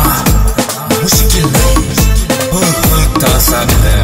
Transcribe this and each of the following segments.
ಮುಷ್ಕಿಲ್ ಹೋಗ್ತಾ ಸಾಗಿದೆ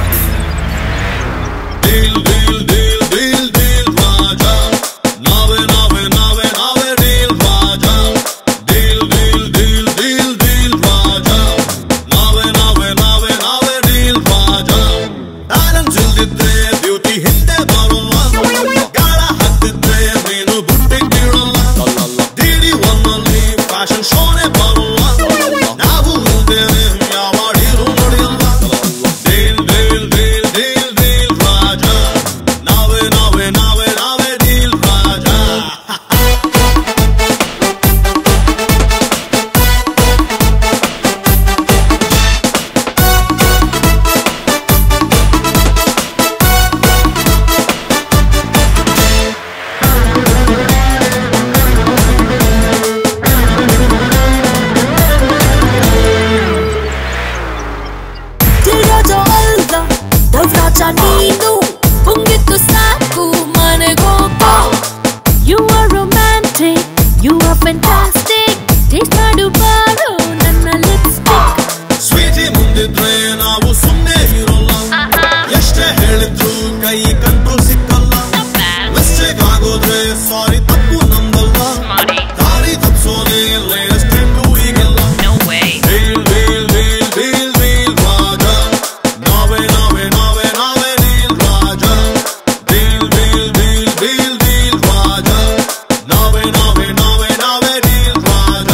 deal deal deal deal deal ರಾಜ ನಾವೇ ನಾವೇ ನಾವೇ ನಾವೇ ಡೀಲ್ ರಾಜ deal deal deal deal deal ರಾಜ ನಾವೇ ನಾವೇ ನಾವೇ ನಾವೇ ಡೀಲ್ ರಾಜ ಟ್ಯಾಲೆಂಟ್ ಇಲ್ದಿದ್ರೆ ಬ್ಯೂಟಿ ಹಿಂದೆ ಬರೋಲ್ಲ ಗಾಳ ಹತ್ತಿದ್ರೆ ಮೀನು ಬುಟ್ಟಿ ಬೀಳಲ್ಲ ಡಿಡಿ ಒನ್ನಲ್ಲಿ ಫ್ಯಾಷನ್ ಶೋನೇ ಬರೋಲ್ಲ ನಾವು ಇಲ್ದೇನೆ ಯಾವ ಡೀಲು ನಡೆಯಲ್ಲ deal deal deal deal deal ರಾಜ ನಾವೇ ನಾವೇ ನಾವೇ ನಾವೇ ಡೀಲ್ ರಾಜ ತಿರೋಜೋ ಅಲ್ದ ದವ್ರಾಜ ನೀನು ಪುಂಗಿತ್ತು ಸಾಕು ಮನೆಗೋಗೋ you are romantic you are fantastic taste ಮಾಡು ಬಾರೋ ನನ್ನ ಲಿಪ್ಸ್ಟಿಕ್ ಸ್ವೀಟಿ ಮುಂದಿದ್ರೆ ನಾವು ಸುಮ್ಮನೆ ಇರೋಲ್ಲ ಎಷ್ಟೇ ಹೇಳಿದ್ರು ಕೈ ಕಂಟ್ರೋಲ್ ಸಿಕ್ಕಲ್ಲ ಮಿಸ್ಟೇಕ್ ಆಗೋದ್ರೆ ಸಾರಿ ತಪ್ಪು ನಮ್ದಲ್ಲ ದಾರಿ ತಪ್ಸೋದೇ ಲೇಟೆಸ್ಟ್ ಟ್ರೆಂಡು ಈಗೆಲ್ಲ deal deal deal deal deal ರಾಜ ನಾವೇ ನಾವೇ ನಾವೇ ನಾವೇ ಡೀಲ್ ರಾಜ deal deal deal deal deal ರಾಜ ನಾವೇ ನಾವೇ ನಾವೇ ನಾವೇ ಡೀಲ್ ರಾಜ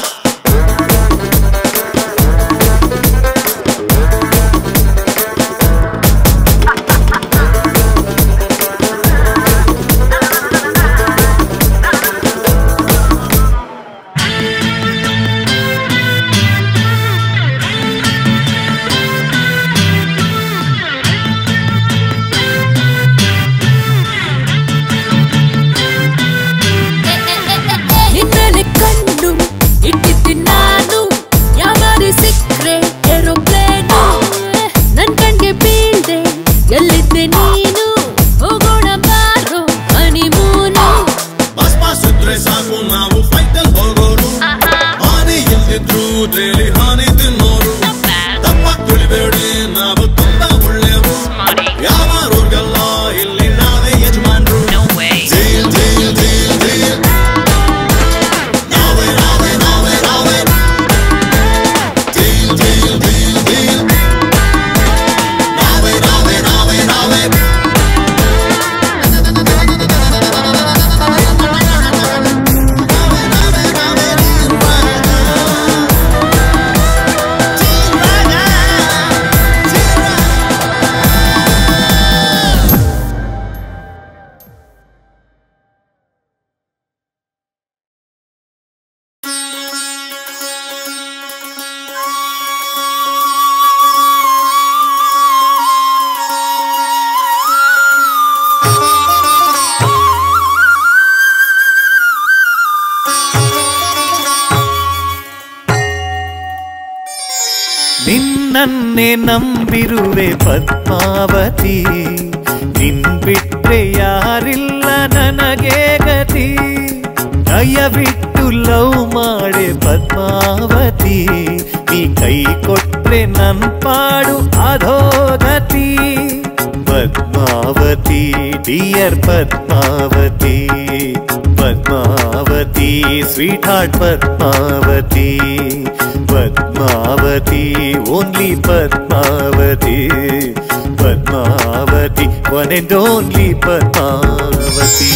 ನಿನ್ನಲ್ಲಿ ಕಣ್ಣು ಇಟ್ಟಿದ್ದೀನಿ ನಾನು ಯಾವಾರಿ ಸಿಕ್ರೆ ಏರೋಪ್ಲೇನು ನನ್ ಕಣ್ಗೆ ಬೀಳ್ದೆ ಎಲ್ಲಿದ್ದೆ ನೀನು ಹೋಗೋಣ ಬಾರೋ ಹನಿಮೂನು ಬಸ್ ಪಾಸ್ ಇದ್ರೆ ಸಾಕು ನಾವು ಫೈಟಲ್ ಹೋಗೋರು ಹಾನಿ ಇಲ್ದಿದ್ರು ಡೈಲಿ ಹಾನಿ ತಿನ್ನೋರು ತಪ್ಪ ತಿಳಿಬೇಡಿ ನಾವು ತುಂಬಾ ಒಳ್ಳೆಯವರು ಯಾವ ರೋಡ್ಗಲ್ಲ ಇಲ್ಲಿ ನಾವೇ ಯಜಮಾನ್ರು ಡೀಲ್ ಡೀಲ್ ಡೀಲ್ ಡೀಲ್ ನಾವೇ ನಾವೇ ನಾವೇ ನಾವೇ ಡೀಲ್ ಡೀಲ್ ಡೀಲ್ ಡೀಲ್ ನಾವೇ ನಾವೇ ನಾವೇ ನಾವೇ ನಿನ್ನನ್ನೇ ನಂಬಿರುವೆ ಪದ್ಮಾವತಿ ನಿನ್ ಬಿಟ್ರೆ ಯಾರಿಲ್ಲ ನನಗೆ ಗತಿ ದಯವಿಟ್ಟು ಲವ್ ಮಾಡೆ ಪದ್ಮಾವತಿ ನೀ ಕೈ ಕೊಟ್ರೆ ನನ್ ಪಾಡು ಅಧೋಗತಿ Padmavati dear Padmavati Padmavati sweetheart Padmavati Padmavati only Padmavati Padmavati one and only Padmavati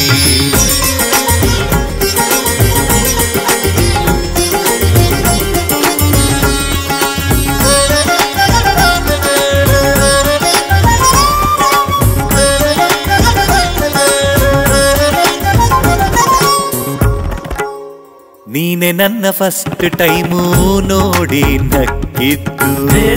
ನೀನೆ ನನ್ನ ಫಸ್ಟ್ ಟೈಮು ನೋಡಿ ನಕ್ಕಿದ್ದು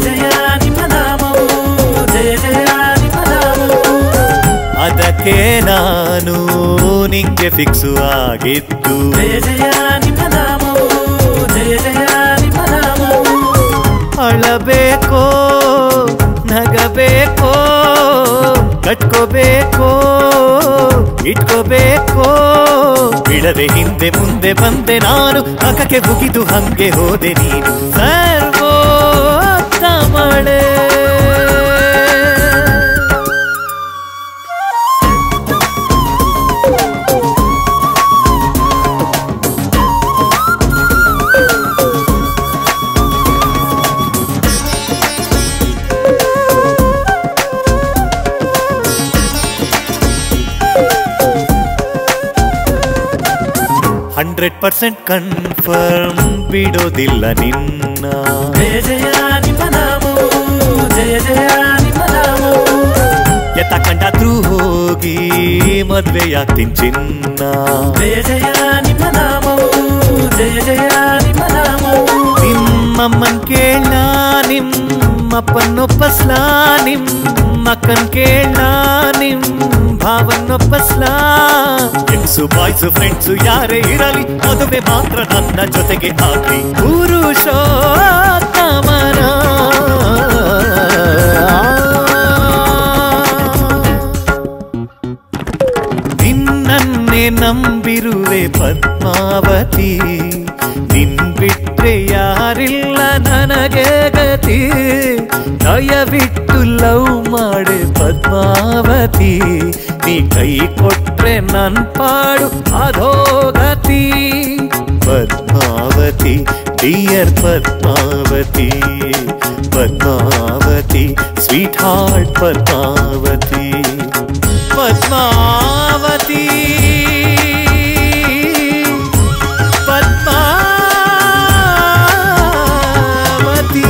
ಅದಕ್ಕೆ ನಾನು ನಿಂಗೆ ಫಿಕ್ಸು ಆಗಿದ್ದು ಅಳಬೇಕೋ ನಗಬೇಕೋ ಕಟ್ಕೋಬೇಕೋ ಇಟ್ಕೋಬೇಕೋ ಬಿಡದೆ ಹಿಂದೆ ಮುಂದೆ ಬಂದೆ ನಾನು ಅಕಕ್ಕೆ ಮುಗಿದು ಹಂಗೆ ಹೋದೆ ನೀನು ಹಂಡ್ರೆಡ್ ಪರ್ಸೆಂಟ್ ಕನ್ಫರ್ಮ್ ಬಿಡೋದಿಲ್ಲ ನಿನ್ನ ಜಯ ಜಯ ನಿಮ್ಮ ನಾಮವು ಜಯ ಜಯ ನಿಮ್ಮ ನಾಮವು ಎತ್ತ ಕಂಡಾದ್ರೂ ಹೋಗಿ ಮದ್ವೆಯಾಗ್ತೀನಿ ಚಿನ್ನ ಜಯ ಜಯ ನಿಮ್ಮ ನಾಮವು ಜಯ ಜಯ ನಿಮ್ಮ ನಾಮವು ನಿಮ್ಮಮ್ಮನ್ ಕೇಳ ನಿಮ್ಮಪ್ಪನ್ನೊಪ್ಪಸ್ಲಾ ನಿಮ್ಮಕ್ಕನ್ ಕೇಳ ನಿಮ್ ಭಾವನ್ನೊಪ್ಪಸ್ಲಾ ಎಕ್ಸು ಬಾಯ್ಸು ಫ್ರೆಂಡ್ಸು ಯಾರೇ ಇರಲಿ ಮದುವೆ ಮಾತ್ರ ನನ್ನ ಜೊತೆಗೆ ಆಗ್ಲಿ ಪುರುಷೋತ್ತಮನ ನಿನ್ನನ್ನೇ ನಂಬಿರುವೆ ಪದ್ಮಾವತಿ ನಿನ್ ಬಿಟ್ರೆ ಯಾರಿಲ್ಲ ನನಗೆ ಗತಿ ದಯವಿಟ್ಟು ಲವ್ ಮಾಡೆ ಪದ್ಮಾವತಿ ನೀ ಕೈ ಕೊಟ್ರೆ ನನ್ ಪಾಡು ಅಧೋಗತಿ Padmavati dear Padmavati Padmavati sweetheart Padmavati Padmavati Padmavati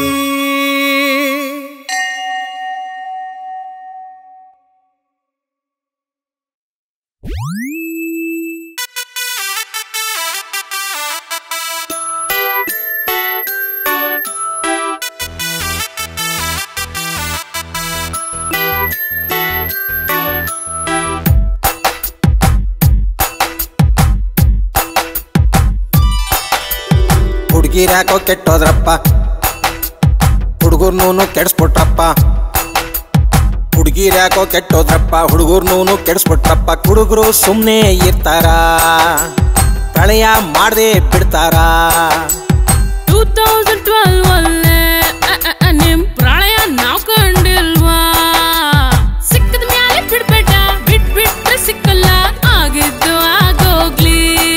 ಹುಡುಗಿರ್ಯಾಕೋ ಕೆಟ್ಟೋದ್ರಪ್ಪ ಹುಡುಗರ್ನೂ ಕೆಡಿಸ್ಬಿಟ್ರಪ್ಪ ಹುಡುಗಿರ್ಯಾಕೋ ಕೆಟ್ಟೋದ್ರಪ್ಪ ಹುಡುಗರ್ನೂ ಕೆಡಿಸ್ಬಿಟ್ರಪ್ಪ ಹುಡುಗರು ಸುಮ್ಮನೆ ಇರ್ತಾರ ಪ್ರಳಯ ಮಾಡದೆ ಬಿಡ್ತಾರ ಟೂ ತೌಸಂಡ್ ಟ್ವೆಲ್ವ್ ಅಲ್ಲೇ ಅ, ಅ, ಅ, ನಿಮ್ ಪ್ರಳಯ ನಾವ್ ಕಂಡಿಲ್ವಾ ಸಿಕ್ಕದ ಮ್ಯಾಲೆ ಬಿಡ್ಬೇಡ ಬಿಟ್ ಬಿಟ್ರೆ ಸಿಕ್ಕಲ್ಲ ಆಗಿದ್ದು ಆಗೋಗ್ಲಿ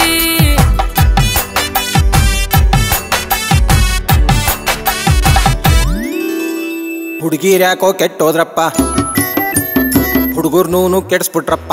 ಹುಡುಗಿರ್ಯಾಕೋ ಕೆಟ್ಟೋದ್ರಪ್ಪ ಹುಡುಗರ್ನೂ ಕೆಡಿಸ್ಬಿಟ್ರಪ್ಪ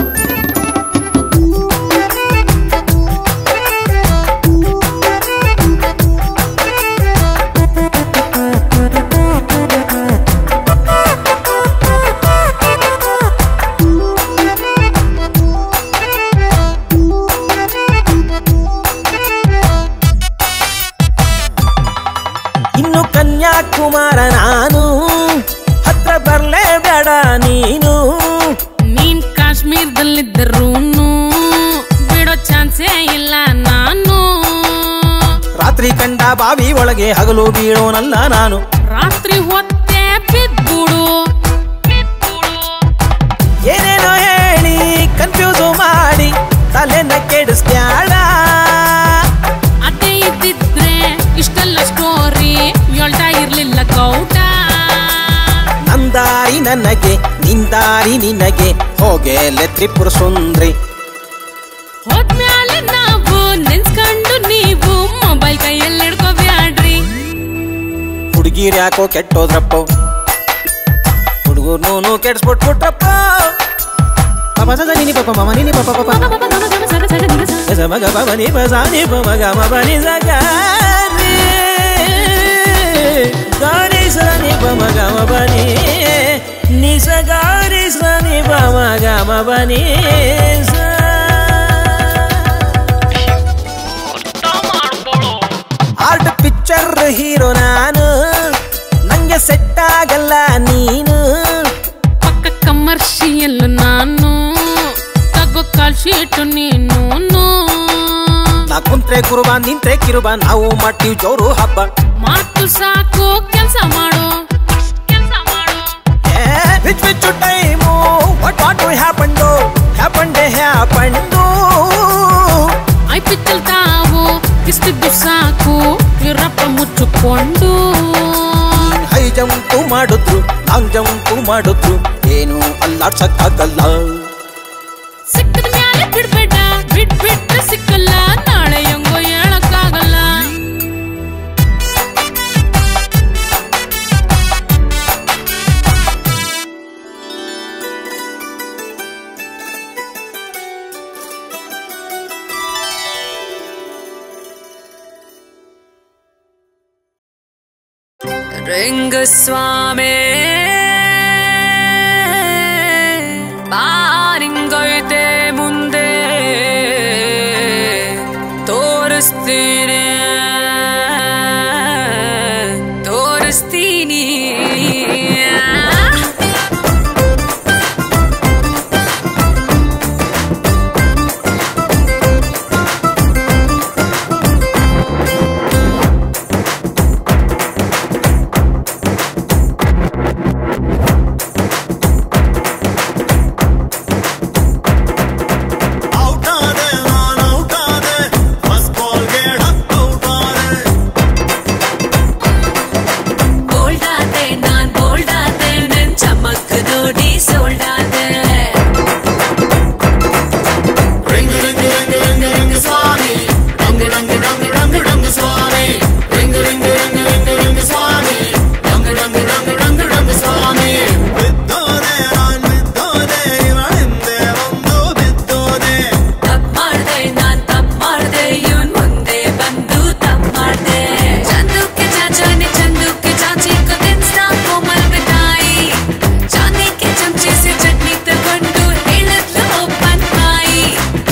ಇನ್ನು ಕನ್ಯಾಕುಮಾರ ನಾನು ಹತ್ರ ಬರ್ಲೇ ಬೇಡ ನೀನು ನೀನ್ ಕಾಶ್ಮೀರದಲ್ಲಿದ್ದರೂನು ಬಿಡೋ ಚಾನ್ಸೇ ಇಲ್ಲ ನಾನು ರಾತ್ರಿ ಕಂಡ ಬಾವಿ ಒಳಗೆ ಹಗಲು ಬೀಳೋನಲ್ಲ ನಾನು ರಾತ್ರಿ ಹೊತ್ತೆ ಬಿದ್ದುಡು ಏನೇನೋ ಹೇಳಿ ಕನ್ಫ್ಯೂಸು ಮಾಡಿ ತಲೆನ ಕೆಡಿಸ್ತ್ಯಾಳ ಅದೇ ಇದ್ದಿದ್ರೆ ಇಷ್ಟೆಲ್ಲ ಸ್ಟೋರಿ ಹೇಳ್ತಾ ಇರ್ಲಿಲ್ಲ ಕೌಟ ನಂದಾರಿ ನನಗೆ ನಿಂದಾರಿ ನಿನಗೆ ಹೋಗೆಲೆ ತ್ರಿಪುರ ಸುಂದ್ರಿ ಹೋದ್ಮ್ಯಾಲೆ ನಾವು ನೆನ್ಸ್ಕೊಂಡು ನೀವು ಮೊಬೈಲ್ ಕೈಯಲ್ಲಿ ಹಿಡ್ಕೋಬ್ಯಾಡ್ರಿ ಹುಡುಗಿರ್ ಯಾಕೋ ಕೆಟ್ಟೋದ್ರಪ್ಪ ಹುಡುಗರ್ನೂ ಕೆಡಿಸ್ಬಿಟ್ಬಿಟ್ರಪ್ಪ ಪಾಪ ಸದ ನಿನಿ ಪಾಪ ಮಮ ನಿನಿ ಪಾಪ ಪಾಪ ಸ ಮಗ ಪ ಮ ನಿ ಪ ಸ ನಿ ಪ ಮ ಗ ಮ ಪ ನಿ ಸ ಗ ರಿ. ಗ ರಿ ಸ ನಿ ಪ ಮ ಗ ಮ ಪ ನಿ. ನಿ ಸ ಗ ರಿ ಸ ನಿ ಪ ಮ ಗ ಮ ಪ ನಿ ಸ. ಆರ್ಟ್ ಪಿಕ್ಚರ್ ಹೀರೋ ನಾನು ನಂಗೆ ಸೆಟ್ ಆಗಲ್ಲ ನೀನು ಪಕ್ಕ ಕಮರ್ಷಿಯಲ್ ನಾನು ತಗೋ ಕಾಲ್ ಶೀಟು ನೀನು ನಾ ಕುಂತ್ರೆ ಕುರುಬ ನಿಂತ್ರೆ ಕಿರುಬ ನಾವು ಮಾಡ್ತೀವಿ ಜೋರು ಹಬ್ಬ ಮಾತು ಸಾಕು ಕೆಲ್ಸ ಮಾಡು ಕೆಲ್ಸ ಮಾಡು which which time what what happened happened happened I ಪಿಚ್ಚಲ್ ತಾವು ಇಷ್ಟಿದ್ದು ಸಾಕು ಇರಪ್ಪ ಮುಚ್ಚಿಕೊಂಡು ಹೈ ಜಂಪು ಮಾಡಿದ್ರು ಲಾಂಗ್ ಜಂಪು ಮಾಡಿದ್ರು ಏನು ಅಲ್ಲಾಡ್ಸಕ್ಕಾಗಲ್ಲ ಸಿಕ್ಕದ ಮ್ಯಾಲೆ ಬಿಡ್ಬೇಡ ಬಿಟ್ ಬಿಟ್ರೆ ಸಿಕ್ಕಲ್ಲ ನಾಳೆ ಹೆಂಗೋ ಹೇಳಕ್ಕಾಗಲ್ಲ ರಂಗಸ್ವಾಮಿ ಬಾರಿಂಗೈತೆ ಮುಂದೆ ತೋರಿಸ್ತೀನಿ ತೋರಿಸ್ತೀನಿ ಔಟಾದೆ ನಾನು ಔಟಾದೆ ಫಸ್ಟ್ ಬಾಲ್ಗೆ ಹತ್ತು ಔಟಾದೆ ಬೋಲ್ಡಾದೆ ನಾನ್ ಬೋಲ್ಡಾದೆ ನನ್ ಚಮಕ್ ನೋಡಿ ಸೋಲ್ಡಾದೆ ring ring ring ring ring ಸ್ವಾಮಿ rang rang rang rang rang ಸ್ವಾಮಿ ring ring ring ring ring ಸ್ವಾಮಿ rang rang rang rang rang ಸ್ವಾಮಿ ಬಿದ್ದೋದೆ ನಾನ್ ಬಿದ್ದೋದೆ ಇವಳ ಹಿಂದೆ ಒಂದು ಬಿದ್ದೋದೆ ತಪ್ ಮಾಡ್ದೆ ನಾನ್ ತಪ್ ಮಾಡ್ದೆ ಇವನ್ ಮುಂದೆ ಬಂದು ತಪ್ ಮಾಡ್ದೆ ಚಂದುಕ್ಕೆ ಚಾಚಾನೆ ಚಂದುಕ್ಕೆ ಚಾಚಿ को ತಿನ್ಸ್ತಾ ಕೋಮಲ್ ಮಿಠಾಯಿ ಚಾಂದಿಗೆ ಚಮಚೆ से ಚಟ್ನಿ ತಗೊಂಡು ಹೇಳಿದ್ಲು ಒಪ್ಪನ್ ತಾಯಿ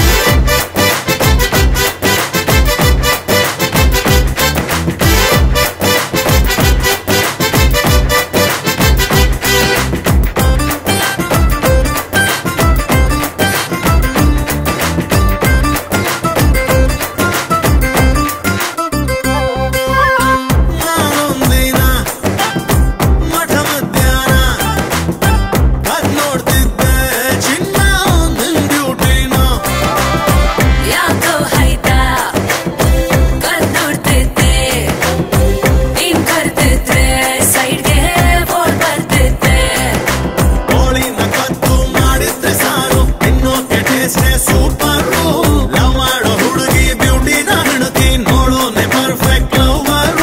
ನಾನೊಂದಿನ ಮಠ ಮಧ್ಯಾಹ್ನ ಕದ್ ನೋಡ್ತಿದ್ದೆ ಚಿನ್ನ ನಿನ್ ಡ್ಯೂಟಿನ ಯಾಕೋ ಹೈದಾ ಕಲ್ ನೋಡ್ತಿದ್ದೆ ನೀನ್ ಕರ್ತಿದ್ರೆ ಸೈಡ್ಗೆ ಓಡ್ ಬರ್ತಿದ್ದೆ ಕೋಳಿನ ಕದ್ದು ಮಾಡಿದ್ರೆ ಸಾರು ತಿನ್ನೋಕೆ ಟೇಸ್ಟೇ ಸೂಪರು ಲವ್ ಮಾಡೋ ಹುಡುಗಿ ಬ್ಯೂಟಿನ ಹಣತಿ ನೋಡೋನೆ perfect lover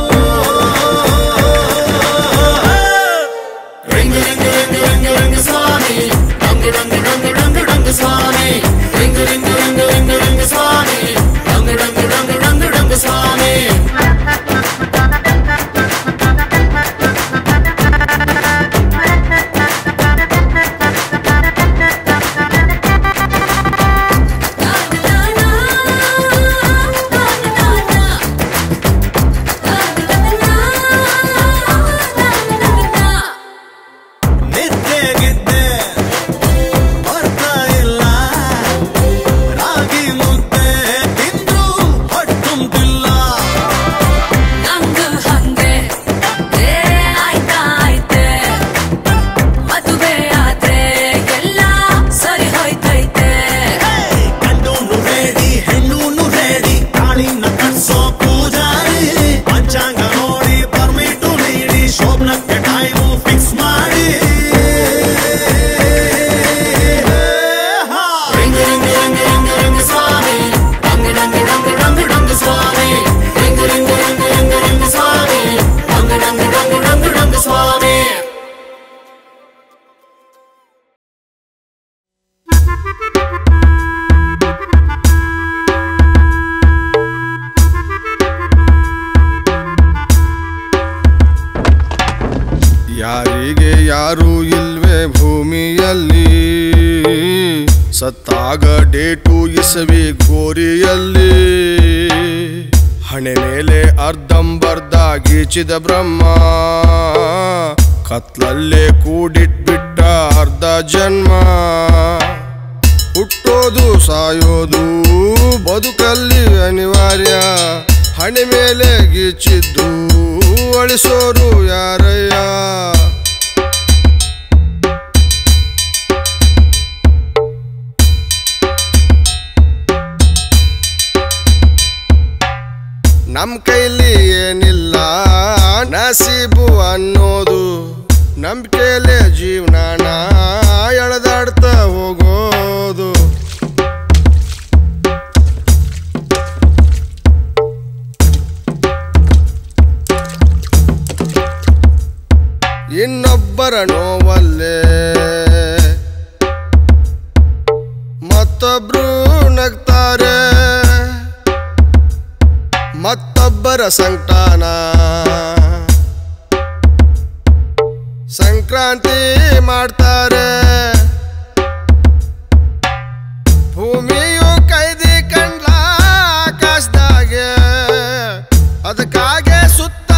ring ring ring ring ring ಸ್ವಾಮಿ rang rang rang rang rang ಸ್ವಾಮಿ ring ring ring ring ring ಸ್ವಾಮಿ rang rang rang rang rang ಸ್ವಾಮಿ ನಿದ್ದೆಗಿದ್ದೆ ಬರ್ತಾ ಇಲ್ಲ ರಾಗಿ ಮುದ್ದೆ ತಿಂದ್ರು ಹೊಟ್ಟೆ ತುಂಬಿಲ್ಲ ನಂಗೂ ಹಂಗೆ ಏ ಆಯ್ತಾ ಆಯ್ತೆ ಮದುವೆ ಆದ್ರೆ ಎಲ್ಲ ಸರಿ ಹೋಯ್ತೈತೆ ಗಂಡೂನು ರೆಡಿ ಹೆಣ್ಣೂನು ರೆಡಿ ತಾಳಿನ ಕಟ್ಸೋ ಪೂಜಾರಿ ಪಂಚಾಂಗ ನೋಡಿ ಪರ್ಮಿಟು ನೀಡಿ ಶೋಭನಕ್ಕೆ ಟೈಮು ಫಿಕ್ಸ್ ಮಾಡಿ ring ring ring ring ring ಸ್ವಾಮಿ rang rang rang rang rang ಸ್ವಾಮಿ ring ring ring ring ring ಸ್ವಾಮಿ rang rang rang rang rang ಸ್ವಾಮಿ ಯಾರಿಗೆ ಯಾರು ಇಲ್ವೇ ಭೂಮಿಯಲ್ಲಿ ಸತ್ತಾಗ ಡೇಟು ಇಸವಿ ಗೋರಿಯಲ್ಲಿ ಹಣೆ ಮೇಲೆ ಅರ್ಧಂಬರ್ಧ ಗೀಚಿದ ಬ್ರಹ್ಮ ಕತ್ಲಲ್ಲೇ ಕೂಡಿಟ್ಬಿಟ್ಟ ಅರ್ಧ ಜನ್ಮ ಹುಟ್ಟೋದು ಸಾಯೋದು ಬದುಕಲ್ಲಿ ಅನಿವಾರ್ಯ ಹಣೆ ಮೇಲೆ ಗೀಚಿದ್ದು ಅಳಿಸೋರು ಯಾರಯ್ಯ ನಮ್ ಕೈಲಿ ಏನಿಲ್ಲ ನಸೀಬು ಅನ್ನೋದು ನಂಬಿಕೆಲೆ ಜೀವನಾನ ಎಳೆದಾಡ್ತಾ ಹೋಗೋದು ಇನ್ನೊಬ್ಬರ ನೋವಲ್ಲೇ ಮತ್ತೊಬ್ರು ನಗ್ತಾರೆ ಮತ್ತೊಬ್ಬರ ಸಂಕಟಾನ ಸಂಕ್ರಾಂತಿ ಮಾಡ್ತಾರೆ ಭೂಮಿಯು ಕೈದಿ ಕಂಡ್ಲ ಆಕಾಶದಾಗೆ ಅದಕ್ಕಾಗೆ ಸುತ್ತ